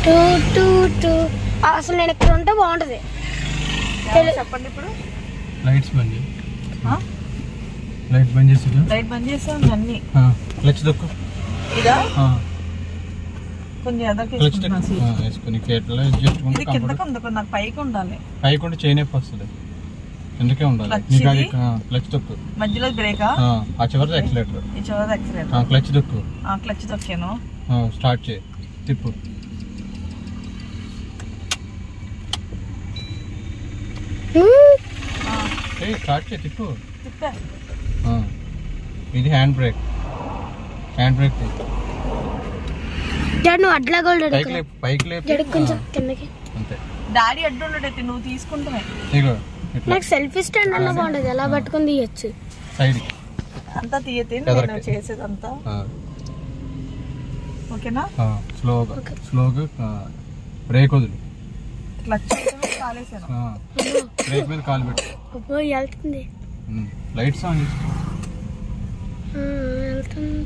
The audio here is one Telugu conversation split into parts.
టూ టూ టూ అసలు నేను ఇక్కడ ఉంటే బాగుంటది తెలు- చెప్పండి ఇప్పుడు లైట్స్ బంద్ చేయి ఆ? లైట్ బంద్ చేసి లైట్ బంద్ చేసాం అన్ని క్లచ్ దొక్కు ఇదా ఆ, కొంచెం ఎదరికి క్లచ్ వేసుకుంటున్నా దొక్కు seat. ఆ, వేసుకుని ఎట్లా చేసుకుంటే ఇది కిందకు ఉంది కొంచెం నాకు పైకి ఉండాలి పైకి ఉంటే చైన్ ఎప్పి వస్తుంది ఎందుకే ఉండాలి Clutch నీకు అది ఇది? క్లచ్ దొక్కు మధ్యలో బ్రేకా ఆ, ఆ చివరి ఎక్సలేటర్ ఈ చివరి ఎక్సలేట్ క్లచ్ దొక్కు ఆ క్లచ్ తొక్కాను స్టార్ట్ చేయి తిప్పు హ్మ్. ఏ స్టార్ట్ చేయి తిప్పు తిప్పా ఆ, ఇది హ్యాండ్ బ్రేక్ హ్యాండ్ బ్రేక్ తీ. డాడీ నువ్వు అడ్లా గోల్డ్ పైకి లేపు పైకి లేపు డాడీ కొంచెం ఆ, కిందకి అంతే డాడీ అడ్డు ఉండడైతే నువ్వు తీసుకుంటావే ఇగో ఇట్లా నాకు సెల్ఫీ స్టాండ్ అన్న బాగుంటది ఎలా పట్టుకుని తీయచ్చు సైడ్ అంతా తీయతే ఎదరికి. నేను చేసేదంతా ఓకేనా స్లోగా Okay. స్లోగా బ్రేక్ వదులు క్లచ్ కాలేసాను ఆ, బ్రేక్ మీద కాలు పెట్టు అబ్బో వెళ్తుంది లైట్స్ ఆన్ చేసి ఆ, వెళ్తుంది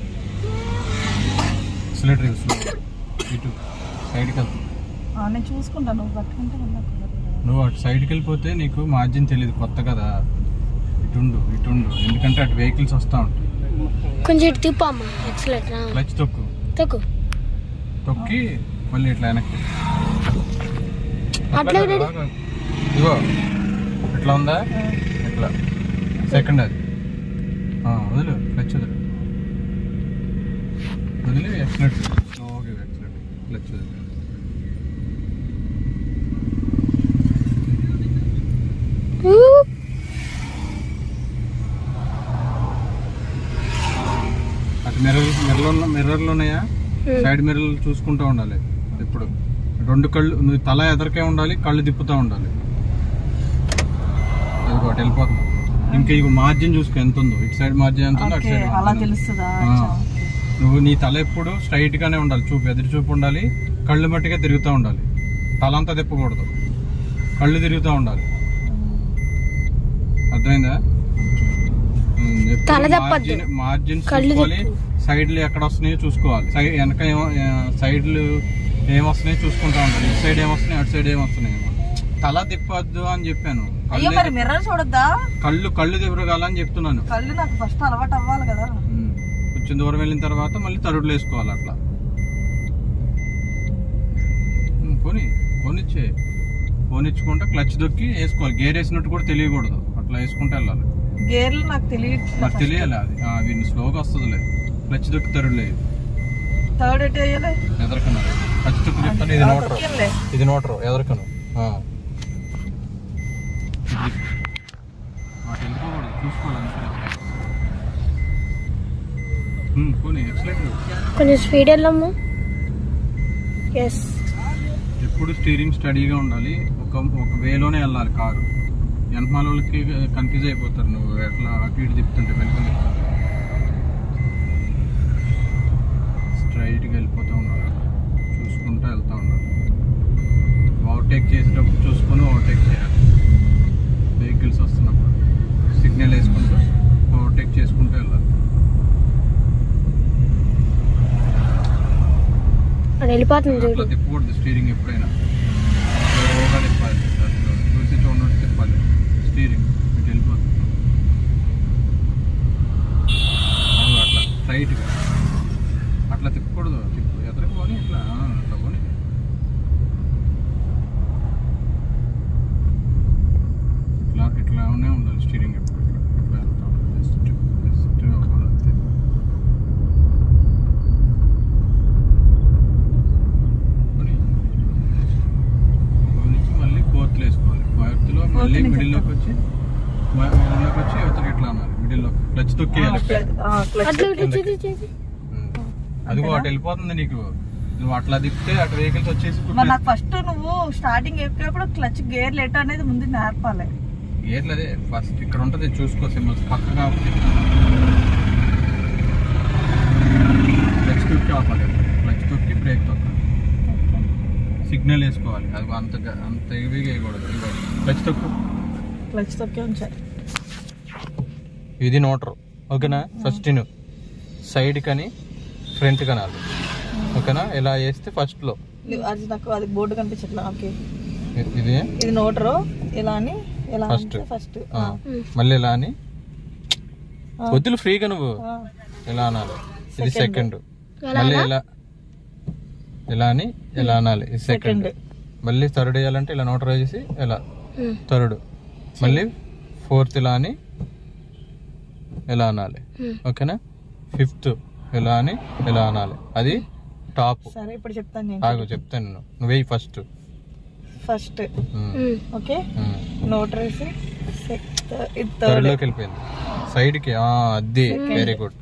ఎక్సలేటర్ స్లో ఇటు సైడ్కి వెళ్తుంది ఆ, నేను చూసుకుంటాను నువ్వు పట్టుకుంటే నాకు కుదరదు. నువ్వు అటు సైడ్కి వెళ్ళిపోతే నీకు మార్జిన్ తెలియదు కొత్త కదా ఇటుండు ఇటుండు ఎందుకంటే అటు వెహికల్స్ వస్తూ ఉంటాయి కొంచెం ఇటు తిప్పు అమ్మ ఎక్సలెటర్ క్లచ్ తొక్కు తక్కువ తొక్కి మళ్ళీ ఇట్లా వెనక్కి అట్లా అట్లా రెడీ? బాగా. ఇగో ఇట్లా ఉందా ఇట్లా సెకండ్ అది ఆ, వదిలు క్లచ్ వదిలు వదిలి ఎక్సలెంట్ స్లోగా ఎక్సలెంట్ క్లచ్ వదిలి ఊ. అటు మిర్రర్ మిర్రర్లో మిర్రర్లు ఉన్నాయా Hmm. సైడ్ మిర్రర్లు చూసుకుంటూ ఉండాలి ఇప్పుడు రెండు కళ్ళు నువ్వు తల ఎదరికే ఉండాలి కళ్ళు తిప్పుతూ ఉండాలి అది ఒకటి వెళ్ళిపోతుంది ఇంకా ఇవి మార్జిన్ చూసుకో ఎంత ఉందో ఇటు సైడ్ మార్జిన్ ఎంత ఉందో అటు ఓకే సైడ్ అలా margin ఎంత. తెలుస్తుందా ఆ. అచ్చా, ఓకే. నువ్వు నీ తల ఎప్పుడు స్ట్రైట్ గానే ఉండాలి చూపు ఎదురు చూపు ఉండాలి కళ్ళు మట్టిగా తిరుగుతూ ఉండాలి తల అంతా తిప్పకూడదు కళ్ళు తిరుగుతూ ఉండాలి అర్థమైందా ఉమ్, ఎప్పుడు తల తిప్పొద్దు. మార్జిన్ మార్జిన్స్ కళ్ళు చూసుకోవాలి తిప్పు. సైడ్లు ఎక్కడ వస్తున్నాయో చూసుకోవాలి సైడ్ వెనక ఏమో సైడ్లు ఏం వస్తున్నాయో చూసుకుంటా ఉండాలి ఇటు సైడ్ ఏం వస్తున్నాయి అటు సైడ్ ఏం వస్తున్నాయి తల తిప్పొద్దు అని చెప్పాను అయ్యో కళ్ళే మరి తిప్ప- మిర్రర్ చూడొద్దా కళ్ళు కళ్ళు తిప్పగలని చెప్తున్నాను కళ్ళు నాకు ఫస్ట్ అలవాటు అవ్వాలి కదా ఉమ్. కొంచెం దూరం వెళ్ళిన తర్వాత మళ్ళీ తరుడులు వేసుకోవాలి అట్లా ఉమ్, పోనీ పోనిచ్చే పోనిచ్చుకుంటే క్లచ్ దొక్కి వేసుకోవాలి గేర్ వేసినట్టు కూడా తెలియకూడదు అట్లా వేసుకుంటే వెళ్ళాలి గేర్లు నాకు తెలియట్లేదు మరి తెలియాలి అది ఆ, వీడిని స్లోగా వస్తుందిలే క్లచ్ దొక్కి తరుడులే థర్డ్ ఎట్ వేయాలి ఎదరకను క్లచ్ దొక్కి చెప్తాను ఇది నోటరు తొక్కింలే. ఇది నోటరు ఎదరకను ఆ. అటు వెళ్ళిపోకూడదు చూసుకోవాలి అంతే ఉమ్, పోనీ ఎక్సలెంట్ కొంచెం స్పీడ్ వెళ్ళమ్మా ఎస్ ఎప్పుడు స్టీరింగ్ స్టడీగా ఉండాలి ఒక ఒక వేలోనే వెళ్ళాలి కారు వెనకాల వాళ్ళకి కన్ఫ్యూజ్ అయిపోతారు నువ్వు ఎట్లా అటు ఇటు తిప్పుతుంటే వెనక తిప్పుతుంటే స్ట్రైట్గా వెళ్ళిపోతూ ఉండాలి చూసుకుంటూ వెళ్తూ ఉండాలి ఓవర్టేక్ చేసేటప్పుడు చూసుకొని ఓవర్టేక్ చేయాలి వెహికల్స్ వస్తున్నప్పుడు సిగ్నల్ వేసుకుంటూ ఓవర్టేక్ చేసుకుంటూ వెళ్ళాలి అది వెళ్ళిపోతుంది అట్లా చూడు తిప్పకూడదు స్టీరింగ్ ఎప్పుడైనా స్లోగా తిప్పాలి అట్లా చూసి చూడనట్టు తిప్పాలి స్టీరింగ్ ఇటు వెళ్ళిపోతుంది అవును, అట్లా స్ట్రైట్గా అట్లా తిప్పకూడదు తిప్పు ఎదురుకు పోనీ ఇట్లా ఆ, అట్లా పోనీ ఇట్లా ఇట్లానే ఉండాలి స్టీరింగ్ ఎప్పుడు ఇట్లా ఇట్లా వెళ్తా ఉండాలి జస్ట్ జస్ట్ అవ్వాలి అంతే కొని నుంచి మళ్ళీ ఫోర్త్లో వేసుకోవాలి ఫోర్త్లో మళ్ళీ నుంచి మిడిల్లోకి వచ్చి మిడిల్లోకి వచ్చి యువతకి ఇట్లా అన్నారు మిడిల్లో క్లచ్ తొక్కేయాలి ఆ, clutch అట్లా ఇటు కిందకి. చూసి చూసి ఉమ్. అదిగో అటు వెళ్ళిపోతుంది నీకు నువ్వు అట్లా తిప్పితే అటు వెహికల్స్ వచ్చేసి మరి నాకు ఫస్ట్ నువ్వు స్టార్టింగ్ ఎక్కేటప్పుడు క్లచ్ గేర్ లెట్ అనేది ముందు నేర్పాలి ఏట్లదే ఫస్ట్ ఇక్కడ ఉంటుంది చూసుకో సింబల్స్ పక్కగా క్లచ్ తొక్కి ఆపాలి క్లచ్ తొక్కి బ్రేక్ తొక్కాలి సిగ్నల్ వేసుకోవాలి అది అంత గ- అంత హెవీగా వేయకూడదు క్లచ్ తొక్కు క్లచ్ తొక్కే ఉంచాలి ఇది నోటరు ఓకేనా ఫస్ట్ నువ్వు సైడ్ కని ఫ్రంట్ కనాలి ఓకేనా ఇలా వేస్తే ఫస్ట్ లో ఇది- అది నాకు అది బోర్డు కనిపించట్లా ఓకే ఇ- ఇది ఇది నోటరు ఇలా అని ఇలా First. ఫస్ట్ ఆ, మళ్ళీ ఇలా అని వద్దులు ఫ్రీగా నువ్వు ఇలా అనాలి ఇది సెకండ్ మళ్ళీ ఇలా ఇలా అని ఇలా అనాలి ఇది సెకండ్ మళ్ళీ థర్డ్ వేయాలంటే ఇలా నోటర్ వేసి ఇలా ఉమ్. థర్డ్ మళ్ళీ ఫోర్త్ ఇలా అని ఇలా అనాలి Hmm. ఓకేనా ఫిఫ్త్ ఇలా అని ఇలా అనాలి అది టాప్ సరే ఇప్పుడు చెప్తాను నేను ఆగు చెప్తాను నేను నువ్వు వెయ్యి ఫస్ట్ ఫస్ట్ ఉమ్. ఓకే నోటర్ వేసి ఇది థర్డ్ థర్డ్ లోకి వెళ్ళిపోయింది సైడ్ కి ఆ, అది వెరీ గుడ్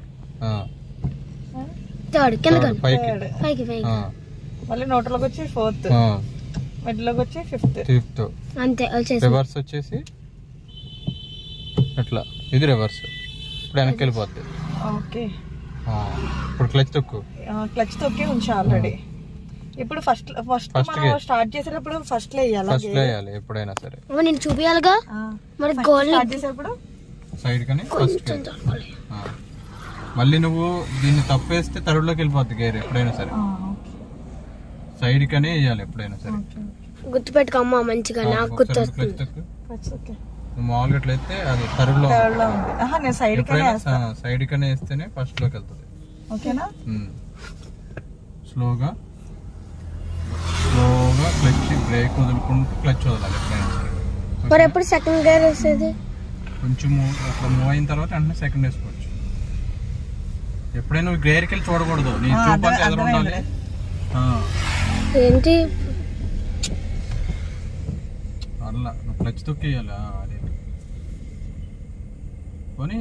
థర్డ్ కింద కను. పైకి థర్డ్ పైకి పైకి మళ్ళీ నోటర్లోకి వచ్చి ఫోర్త్ మిడిల్లోకి వచ్చి ఫిఫ్త్ ఫిఫ్త్ అంతే వచ్చేసి రివర్స్ వచ్చేసి అట్లా ఇది రివర్స్ ఇప్పుడు వెనక్కి వెళ్ళిపోద్ది ఓకే ఆ, ఇప్పుడు క్లచ్ తొక్కు క్లచ్ తొక్కి ఉంచా ఆల్రెడీ ఇప్పుడు ఫస్ట్ ఫస్ట్ First మనం gear. స్టార్ట్ చేసేటప్పుడు ఫస్ట్ లో వేయాలా ఫస్ట్ లో వేయాలి ఎప్పుడైనా సరే అమ్మ నేను చూపియాలిగా ఆ. మరి First గోల్ స్టార్ట్ చేసేటప్పుడు సైడ్ కానీ ఫస్ట్ మళ్ళీ నువ్వు దీన్ని తప్పేస్తే థర్డ్లోకి వెళ్ళిపోద్ది గేర్ ఎప్పుడైనా సరే ఆ, ఓకే సైడ్ కనే వేయాలి ఎప్పుడైనా సరే ఓకే గుర్తుపెట్టుకో అమ్మ మంచిగా నాకు ఒకసారి క్లచ్ గుర్తొస్తుంది తొక్కు క్లచ్ ఓకే నువ్వు మామూలుగా ఎట్లయితే అది థర్డ్ లో థర్డ్ లో ఉంది ఆహా నేను సైడ్ కనే వేస్తా ఎప్పుడైనా సైడ్ కనే వేస్తేనే ఫస్ట్ లోకి వెళ్తుంది ఓకేనా స్లోగా స్లోగా క్లచ్ బ్రేక్ వదులుకుంటూ క్లచ్ వదలాలి ఎప్పుడైనా సరే మరి ఎప్పుడు సెకండ్ గేర్ వేసేది కొంచెం move- అట్లా మూవ్ అయిన తర్వాత వెంటనే సెకండ్ వేసుకోవచ్చు ఎప్పుడైనా నువ్వు గేర్కి వెళ్ళి చూడకూడదు నీ ఆ, చూపు అర్థం- అంతా ఎదురు ఉండాలి అర్థమైందిలే. ఆ, ఏంటి అట్లా నువ్వు క్లచ్ తొక్కేయాలి ఆ, అదే కొని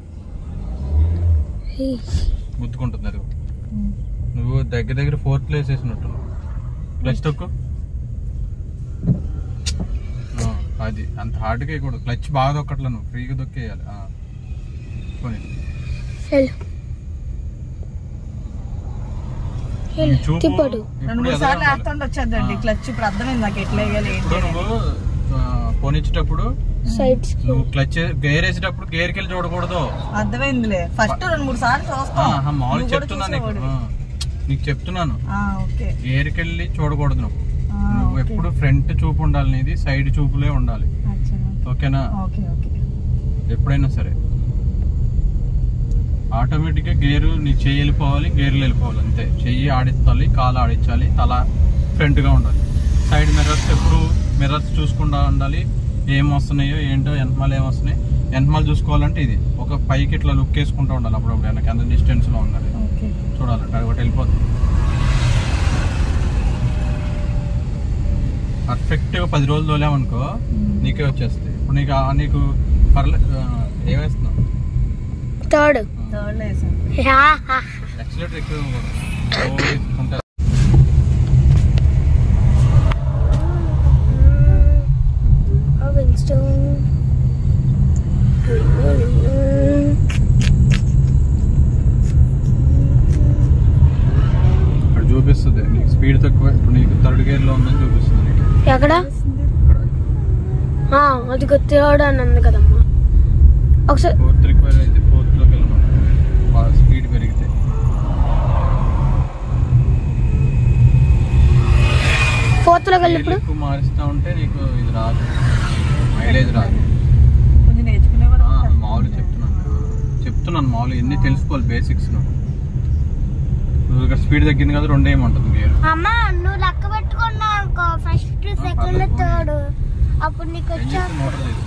గుద్దుకుంటుంది అది నువ్వు దగ్గర దగ్గర ఫోర్త్ ప్లేస్ వేసినట్టు క్లచ్ తొక్కు ఆ, అది అంత హార్డ్గా వేయకూడదు క్లచ్ బాగా దొక్కట్లా నువ్వు ఫ్రీగా దొక్కేయాలి ఆ. కొని వెళ్ళు వెళ్ళు చూపు తిప్పడు రెండు ఇప్పుడు మూడు ఎదురు సార్లు ఉండాలి. వేస్తుంటే వచ్చేద్దండి క్లచ్ ఇప్పుడు అర్థమైంది నాకు ఎట్లా వేయాలి ఏంటి ఇప్పుడు నువ్వు ఆ, పోనిచ్చేటప్పుడు సైడ్స్ నువ్వు క్లచ్ గేర్ వేసేటప్పుడు గేర్కి వెళ్ళి చూడకూడదు అర్థమైందిలే ఫస్ట్ రెండు మూడు సార్లు ఆ, చూస్తాం ఆ, మామూలుగా నువ్వు కూడా చెప్తున్నాను నీకు చూసేవాడివి. ఆ, నీకు చెప్తున్నాను ఆ, ఓకే గేర్కి వెళ్ళి చూడకూడదు నువ్వు ఆ, నువ్వు ఓకే. ఎప్పుడు ఫ్రంట్ చూపు ఉండాలి నీది సైడ్ చూపులే ఉండాలి అచ్చా. ఓకేనా ఓకే ఓకే ఎప్పుడైనా సరే ఆటోమేటిక్గా గేరు నీ చెయ్యి వెళ్ళిపోవాలి గేర్లు వెళ్ళిపోవాలి అంతే చెయ్యి ఆడించాలి కాలు ఆడించాలి తల ఫ్రంట్గా ఉండాలి సైడ్ మిర్రర్స్ ఎప్పుడు మిర్రర్స్ చూసుకుంటా ఉండాలి ఏం వస్తున్నాయో ఏంటో వెనకమాల ఏం వస్తున్నాయి వెనకమాల చూసుకోవాలంటే ఇది ఒక పైకి ఇట్లా లుక్ వేసుకుంటూ ఉండాలి అప్పుడప్పుడు వెనక ఎంత డిస్టెన్స్లో ఉండాలి ఓకే చూడాలంటే అది ఒకటి వెళ్ళిపోతుంది పర్ఫెక్ట్గా పది రోజులు తోలామనుకో నీకే వచ్చేస్తాయి ఇప్పుడు నీకు ఆ- నీకు పర్లే ఆ, ఏం వేస్తున్నావు థర్డ్ థర్డ్ లో వేసాను యాక్సిలేటర్ ఎక్కువ ఇవ్వకూడదు. Slow తీసుకుంటే అక్కడ చూపిస్తుంది నీకు స్పీడ్ తక్కువ ఇప్పుడు నీకు థర్డ్ గేర్ లో ఉందని చూపిస్తుంది నీకు ఎక్కడ ఇక్కడ ఆ, అది థర్డ్ అని అంది కదమ్మా ఒకసారి ఫోర్త్ రిక్వైర్ అయితే ఫోర్త్ లోకి వెళ్ళమన్నా స్పీడ్ పెరిగితే ఫోర్త్ లోకి వెళ్ళి ఇప్పుడు గేర్లు ఎక్కువ మారుస్తా ఉంటే నీకు ఇది రాదు మైలేజ్ రాదు కొంచెం నేర్చుకునే వరకు ఆ, కష్టం. మామూలు చెప్తున్నాను చెప్తున్నాను మామూలు ఎన్ని తెలుసుకోవాలి బేసిక్స్ నువ్వు నువ్వు ఇక్కడ స్పీడ్ తగ్గింది కదా రెండే ఏమంటుంది గేర్ అమ్మ నువ్వు లెక్క పెట్టుకున్నావు అనుకో ఫస్ట్ సెకండ్, థర్డ్ అప్పుడు నీకు ఏం చేస్తే మోటార్ చేస్తుంది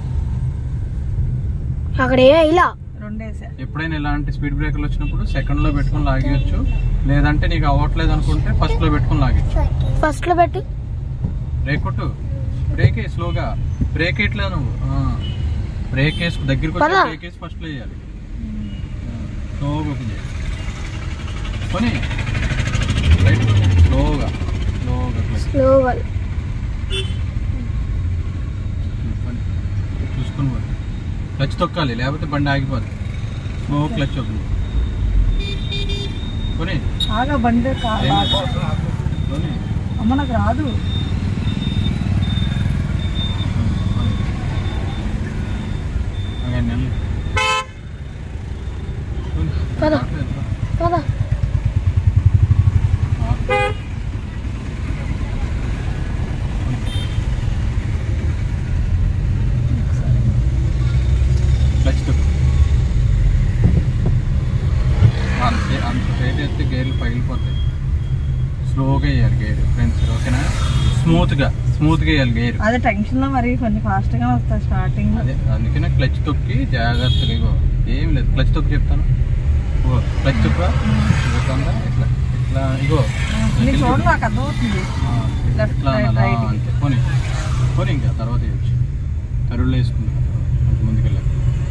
అక్కడ ఏమీ ఇలా రెండు వేసా ఎప్పుడైనా ఇలాంటి స్పీడ్ బ్రేకర్లు వచ్చినప్పుడు సెకండ్ లో పెట్టుకొని లాగేయచ్చు లేదంటే నీకు అవ్వట్లేదు అనుకుంటే ఫస్ట్ లో పెట్టుకొని లాగేయచ్చు ఫస్ట్ లో పెట్టు బ్రేక్ కొట్టు బ్రేక్ వేయి స్లోగా బ్రేక్ వేయట్లేదు నువ్వు ఆ. బ్రేక్ వేసి దగ్గరికి వచ్చి పద. బ్రేక్ వేసి ఫస్ట్ లో వేయాలి స్లోగా ఓపెన్ చేయాలి కొని రైట్ స్లోగా స్లోగా క్లచ్ స్లోగా కొని. చూసుకొని పోయి క్లచ్ తొక్కాలి లేకపోతే బండి ఆగిపోద్ది స్లో క్లచ్ ఓపెన్ కొని ఆగా బండి కాదు కొని అమ్మ నాకు రాదు again నెల్లి పద. పద స్లోగా వేయాలి గేర్ ఫ్రెండ్స్ ఓకేనా స్మూత్గా స్మూత్గా వేయాలి గేర్ అదే టెన్షన్ లో మరి కొంచెం ఫాస్ట్ గా వస్తాయి స్టార్టింగ్ అదే అందుకనే క్లచ్ తొక్కి జాగ్రత్తగా ఇగో ఏం లేదు క్లచ్ తొక్కి చెప్తాను ఇగో క్లచ్ తొక్క ఇగోతుందా ఇట్లా ఇట్లా ఇగో నీకు చూడండి నాకు అర్థమవుతుంది ఆ, Left, ఇట్లా right, అనాలా? right. అంతే పోనీ పోనీ ఇంకా తర్వాత వేయచ్చు తరుళ్ళు వేసుకుంది కొంచెం ముందుకెళ్ళాలి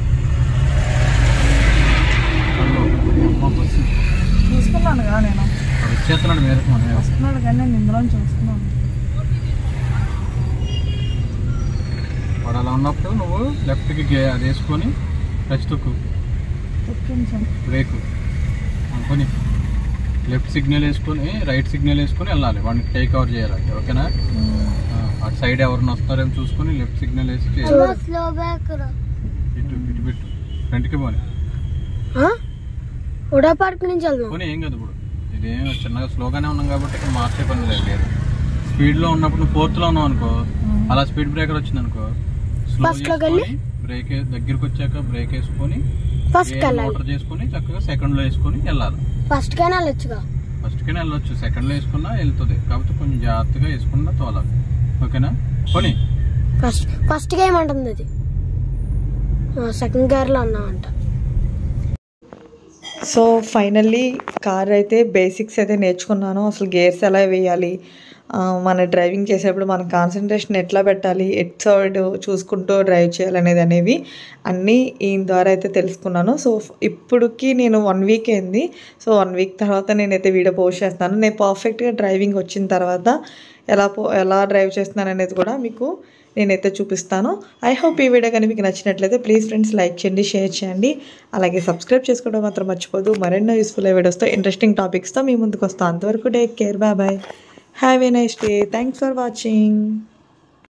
అదిగో, అమ్మ బస్సు చూసుకున్నాను కదా నేను వాడు వచ్చేస్తున్నాడు మీదకి మనం వస్తున్నాడు కానీ నేను ఇందులో చూస్తున్నాను వాడు అలా ఉన్నప్పుడు నువ్వు లెఫ్ట్కి గే అది వేసుకొని క్లచ్ తొక్కు కొంచెం బ్రేక్ అనుకొని లెఫ్ట్ సిగ్నల్ వేసుకొని రైట్ సిగ్నల్ వేసుకొని వెళ్ళాలి వాడిని టేక్ ఓవర్ చేయాలి ఓకేనా ఆ, అటు సైడ్ ఎవరిని వస్తారేమో చూసుకొని లెఫ్ట్ సిగ్నల్ వేసి చేయాలి స్లో బ్యాక్ ఇటు ఇటు పెట్టు ఫ్రంట్కి పోనీ ఉడా పార్క్ నుంచి వెళ్దాం పోనీ ఏం కాదు ఇప్పుడు ఇదేం చిన్నగా స్లోగానే ఉన్నాం కాబట్టి ఇక్కడ మార్చే పని లేదు లేదు స్పీడ్లో ఉన్నప్పుడు నువ్వు ఫోర్త్లో ఉన్నావు అనుకో అలా స్పీడ్ బ్రేకర్ వచ్చింది అనుకో స్లో First లోకి వెళ్ళి? బ్రేక్ దగ్గరికి వచ్చాక బ్రేక్ వేసుకొని ఫస్ట్ గేర్ వెళ్ళాలి మోటార్ చేసుకొని చక్కగా సెకండ్లో వేసుకొని వెళ్ళాలి ఫస్ట్ కైనా వెళ్ళొచ్చుగా ఫస్ట్కైనా వెళ్ళొచ్చు సెకండ్లో వేసుకున్నా వెళ్తుంది కాకపోతే కొంచెం జాగ్రత్తగా వేసుకున్నా తోలాలి ఓకేనా పోనీ ఫస్ట్ ఫస్ట్ గేమ్ అంటుంది అది సెకండ్ గేర్ లో ఉన్నామంట సో ఫైనల్లీ కార్ అయితే బేసిక్స్ అయితే నేర్చుకున్నాను అసలు గేర్స్ ఎలా వేయాలి ఆ, మన డ్రైవింగ్ చేసేటప్పుడు మన కాన్సన్ట్రేషన్ ఎట్లా పెట్టాలి ఎట్ సైడ్ చూసుకుంటూ డ్రైవ్ చేయాలనేది అనేవి అన్నీ ఈయన ద్వారా అయితే తెలుసుకున్నాను సో ఇప్పటికి నేను వన్ వీక్ అయింది సో వన్ వీక్ తర్వాత నేనైతే వీడియో పోస్ట్ చేస్తున్నాను నేను పర్ఫెక్ట్గా డ్రైవింగ్ వచ్చిన తర్వాత ఎలా పో ఎలా డ్రైవ్ చేస్తున్నాను అనేది కూడా మీకు నేనైతే చూపిస్తాను ఐ హోప్ ఈ వీడియో కానీ మీకు నచ్చినట్లయితే ప్లీజ్ ఫ్రెండ్స్ లైక్ చేయండి షేర్ చేయండి అలాగే సబ్స్క్రైబ్ చేసుకోవడం మాత్రం మర్చిపోదు మరెన్నో యూస్ఫుల్ వీడియోస్తో ఇంట్రెస్టింగ్ టాపిక్స్తో మీ ముందుకు వస్తాను అంతవరకు take care bye bye have a nice day thanks for watching